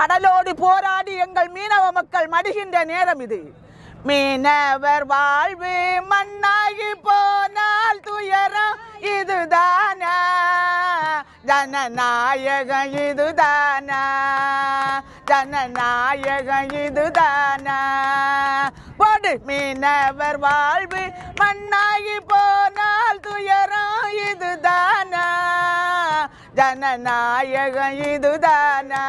கடலோடு போராடி எங்கள் மீனவ மக்கள் மடிகின்ற நேரம் இது மீனவர் வாழ்வு மண்ணாகி போனால் துயரம் இதுதானா ஜனநாயகம் இதுதானா ஜனநாயகம் இதுதானா போடு மீனவர் வாழ்வு மண்ணாகி போனால் துயரம் இதுதானா ஜனநாயகம் இதுதானா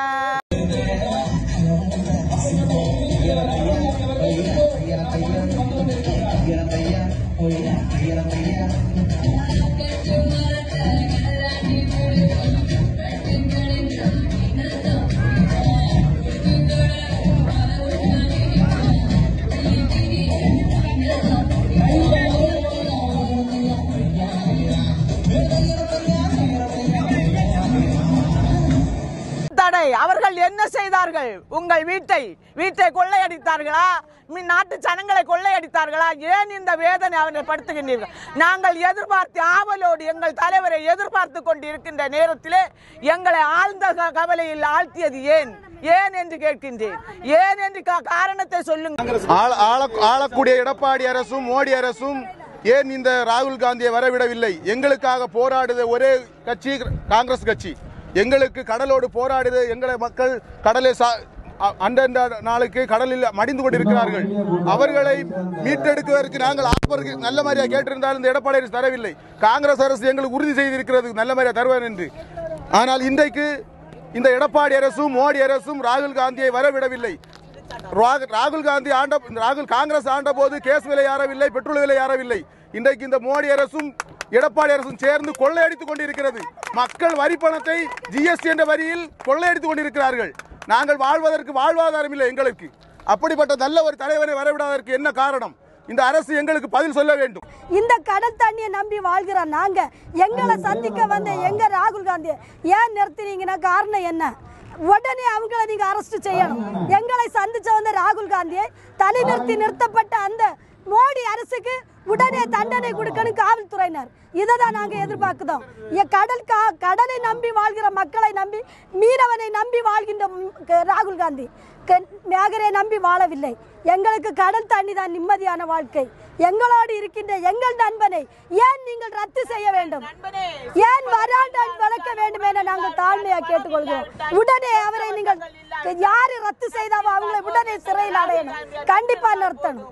தடை அவர்கள் என்ன செய்தார்கள் உங்கள் வீட்டை வீட்டை கொள்ளையடித்தார்களா மீ- நாட்டு ஜனங்களை கொள்ளையடித்தார்களா ஏன் இந்த வேதனை அவனை படுத்துகின்றீர்கள் நாங்கள் எதிர்பார்த்து ஆவலோடு எங்கள் தலைவரை எதிர்பார்த்து கொண்டு இருக்கின்ற நேரத்திலே எங்களை ஆழ்ந்த க- கவலையில் ஆழ்த்தியது ஏன் ஏன் என்று கேட்கின்றேன் ஏன் என்று கா- காரணத்தை சொல்லுங்கள் ஆள- ஆள- ஆளக்கூடிய எடப்பாடி அரசும் மோடி அரசும் ஏன் இந்த ராகுல் காந்தியை வரவிடவில்லை எங்களுக்காக போராடுத ஒரே கட்சி காங்கிரஸ் கட்சி எங்களுக்கு கடலோடு போராடுது எங்களை மக்கள் கடலை சா- அ- அந்தந்த நாளுக்கு கடலில் மடிந்து கொண்டிருக்கிறார்கள் அவர்களை மீட்டெடுக்குவதற்கு நாங்கள் ஆப்பருக்கு நல்ல மாதிரியா கேட்டிருந்தால் இந்த எடப்பாடி அரசு தரவில்லை காங்கிரஸ் அரசு எங்களுக்கு உறுதி செய்திருக்கிறது நல்ல மாதிரியா தருவார் என்று ஆனால் இன்றைக்கு இந்த எடப்பாடி அரசும் மோடி அரசும் ராகுல் காந்தியை வரவிடவில்லை ராகு- ராகுல் காந்தி ஆண்ட இந்த ராகுல் காங்கிரஸ் ஆண்ட போது கேஸ் விலை ஏறவில்லை பெட்ரோல் விலை ஏறவில்லை இன்றைக்கு இந்த மோடி அரசும் எடப்பாடி அரசும் சேர்ந்து கொள்ளையடித்துக் கொண்டிருக்கிறது மக்கள் வரி பணத்தை ஜிஎஸ்டி என்ற வரியில் கொள்ளையடித்துக் கொண்டிருக்கிறார்கள் நாங்கள் வாழ்வதற்கு வாழ்வாதாரம் இல்லை எங்களுக்கு அப்படிப்பட்ட நல்ல ஒரு தலைவரை வரவிடாததற்கு என்ன காரணம் இந்த அரசு எங்களுக்கு பதில் சொல்ல வேண்டும் இந்த கடல் தண்ணியை நம்பி வாழ்கிற நாங்க எங்களை சந்திக்க வந்த எங்க ராகுல் காந்தி ஏன் நிறுத்தினீங்கன்னா காரணம் என்ன உடனே அவங்கள நீங்க அரெஸ்ட் செய்யணும் எங்களை சந்திச்ச வந்த ராகுல் காந்தியை தனி நிறுத்தி நிறுத்தப்பட்ட அந்த மோடி அரசுக்கு உடனே தண்டனை கொடுக்கணும் காவல்துறையினர் இதை தான் நாங்க எதிர்பார்க்கிறோம் எ- கடல் கா கடலை நம்பி வாழ்கிற மக்களை நம்பி மீனவனை நம்பி வாழ்கின்ற ம், க- ராகுல் காந்தி க- மேகரை நம்பி வாழவில்லை எங்களுக்கு கடல் தண்ணி தான் நிம்மதியான வாழ்க்கை எங்களோடு இருக்கின்ற எங்கள் நண்பனை ஏன் நீங்கள் ரத்து செய்ய வேண்டும் ஏன் வராண்டால் வளர்க்க வேண்டும் என நாங்கள் தாழ்மையா கேட்டுக்கொள்கிறோம் உடனே அவரை நீங்கள் யாரு ரத்து செய்தாவோ அவங்களை உடனே சிறையில் அடையணும் கண்டிப்பா நிறுத்தணும்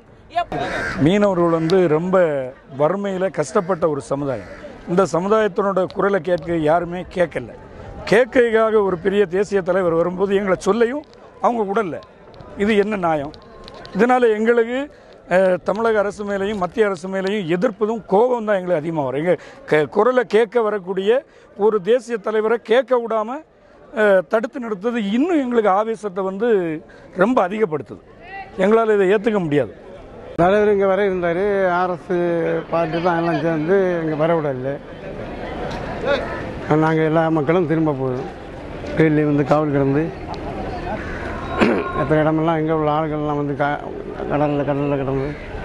மீனவர்கள் வந்து ரொம்ப வறுமையில் கஷ்டப்பட்ட ஒரு சமுதாயம் இந்த சமுதாயத்தினோட குரலை கேட்க யாருமே கேட்கல கேட்கைக்காக ஒரு பெரிய தேசிய தலைவர் வரும்போது எங்களை சொல்லையும் அவங்க விடல இது என்ன நியாயம் இதனால் எங்களுக்கு அஹ், தமிழக அரசு மேலேயும் மத்திய அரசு மேலேயும் எதிர்ப்பதும் கோபம் தான் எங்களுக்கு அதிகமாக வரும் எங்கள் க குரலை கேட்க வரக்கூடிய ஒரு தேசிய தலைவரை கேட்க விடாமல் தடுத்து நிறுத்தது இன்னும் எங்களுக்கு ஆவேசத்தை வந்து ரொம்ப அதிகப்படுத்துது எங்களால் இதை ஏற்றுக்க முடியாது தலைவர் இங்கே வர இருந்தார் அரசு பார்ட்டி தான் எல்லாம் சேர்ந்து இங்கே வர விடல நாங்கள் எல்லா மக்களும் திரும்ப போதும் டெல்லி வந்து காவல் கிடந்து எத்தனை இடமெல்லாம் இங்கே உள்ள ஆளுகள்லாம் வந்து க கடலில் கடலில் கிடந்து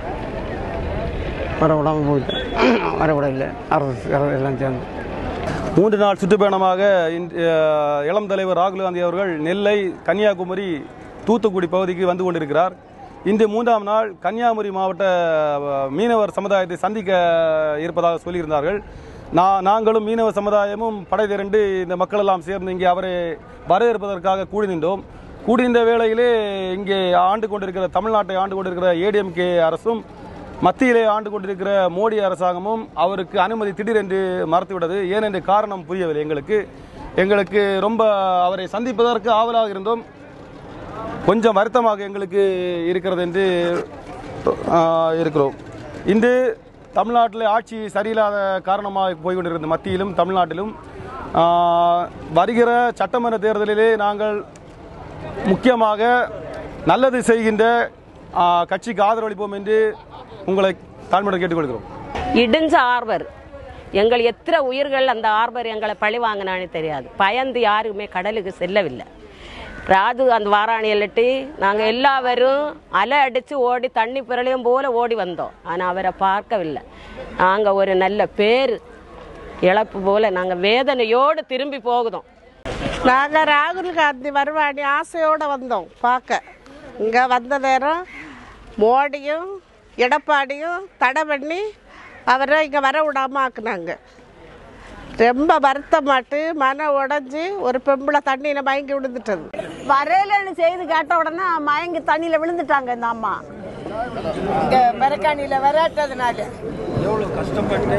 வர விடாமல் போயிட்டேன் வர விடல அரசு அரசு எல்லாம் சேர்ந்து மூன்று நாள் சுற்றுப்பயணமாக இன்று, அஹ், இளம் தலைவர் ராகுல் காந்தி அவர்கள் நெல்லை கன்னியாகுமரி தூத்துக்குடி பகுதிக்கு வந்து கொண்டிருக்கிறார் இன்று மூன்றாம் நாள் கன்னியாகுமரி மாவட்ட அஹ், மீனவர் சமுதாயத்தை சந்திக்க இருப்பதாக சொல்லியிருந்தார்கள் நான் நாங்களும் மீனவ சமுதாயமும் படை திரண்டு இந்த மக்கள் எல்லாம் சேர்ந்து இங்கே அவரை வரவேற்பதற்காக கூடி நின்றோம் கூடி நின்ற வேளையிலே இங்கே ஆண்டு கொண்டிருக்கிற தமிழ்நாட்டை ஆண்டு கொண்டிருக்கிற ஏடிஎம்கே அரசும் மத்தியிலே ஆண்டு கொண்டிருக்கிற மோடி அரசாங்கமும் அவருக்கு அனுமதி திடீரென்று மறுத்துவிட்டது ஏனென்று காரணம் புரியவில்லை எங்களுக்கு எங்களுக்கு ரொம்ப அவரை சந்திப்பதற்கு ஆவலாக இருந்தோம் கொஞ்சம் வருத்தமாக எங்களுக்கு இருக்கிறது என்று ஆ, இருக்கிறோம் இன்று தமிழ்நாட்டில் ஆட்சி சரியில்லாத காரணமாக போய்கொண்டிருக்கிறது மத்தியிலும் தமிழ்நாட்டிலும் ஆ, வருகிற சட்டமன்ற தேர்தலிலே நாங்கள் முக்கியமாக நல்லது செய்கின்ற ஆ, கட்சிக்கு ஆதரவளிப்போம் என்று உங்களை தாழ்மையுடன் கேட்டுக்கொள்கிறோம் இடிஞ்ச ஆர்வர் எங்கள் எத்தனை உயிர்கள் அந்த ஆர்வர் எங்களை பழி வாங்கினான்னு தெரியாது பயந்து யாருமே கடலுக்கு செல்லவில்லை ராது அந்த வாராணியல்லிட்டு நாங்கள் எல்லாவரும் அலை அடித்து ஓடி தண்ணி பிறளையும் போல ஓடி வந்தோம் ஆனால் அவரை பார்க்கவில்லை நாங்கள் ஒரு நல்ல பேர் இழப்பு போல நாங்கள் வேதனையோடு திரும்பி போகுதோம் நாங்கள் ராகுல் காந்தி வருவாணி ஆசையோடு வந்தோம் பார்க்க இங்கே வந்த நேரம் மோடியும் எடப்பாடியும் தடை பண்ணி அவரை இங்கே வர விடாம ஆக்குனாங்க ரொம்ப வருத்தமாட்டு மன உடைஞ்சு ஒரு பெம்பளை தண்ணியில் மயங்கி விழுந்துட்டது வரையிலன்னு செய்து கேட்ட உடனே மயங்கி தண்ணியில் விழுந்துட்டாங்க இந்த அம்மா இங்க மரக்காணியில வராட்டதுனால எவ்வளோ கஷ்டப்பட்டு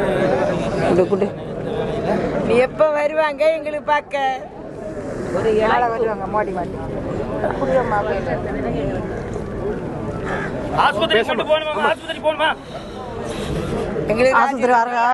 நீ எப்ப வருவாங்க எங்களுக்கு பார்க்க ஒரு ஏழை வருவாங்க மோடி மாட்டி எங்களுக்கு ஆஸ்பத்திரி வரங்க